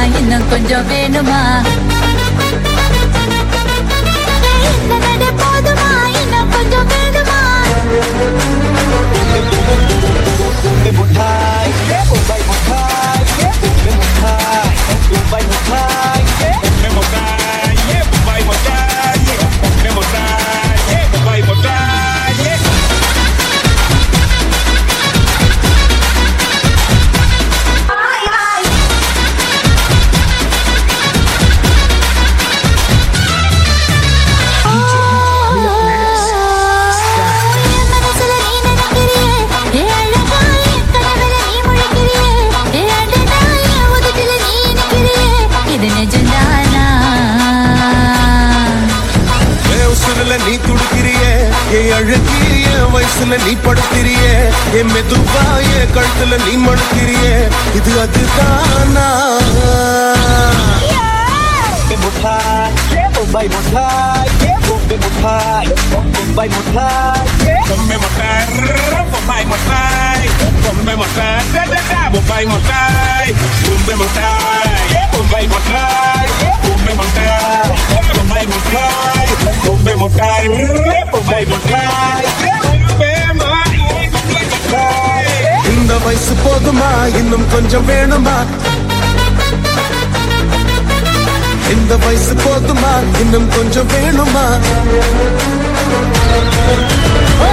இன்னும் கொஞ்சம் வேணுமா இந்த நட போதுமா இன்னும் கொஞ்சம் வேணுமா என் மனசுல நீ நினைக்கிறியே ஏ அழகா என் கனவுல நீ முழிக்கிறியே ஏ அடடா என் உதட்டில நீ நிக்கிறியே இது நிஜம்தானா என் உசுருல நீ துடிக்கிறியே என் அழகி என் வயசுல நீ படுக்கிறியே என் மெதுவா என் கழுத்துல நீ மடுக்கிறியே இது அதுதானா Ponme mostrar, ponme mostrar, ponme mostrar, da da da, ponme mostrar, ponme mostrar, ponme mostrar, ponme mostrar, ponme mostrar, ponme mostrar, ponme mostrar, ponme mostrar. இந்த வயசு போதுமா இன்னும் கொஞ்சம் வேணுமா இந்த வயசு போதுமா இன்னும் கொஞ்சம் வேணுமா ஓ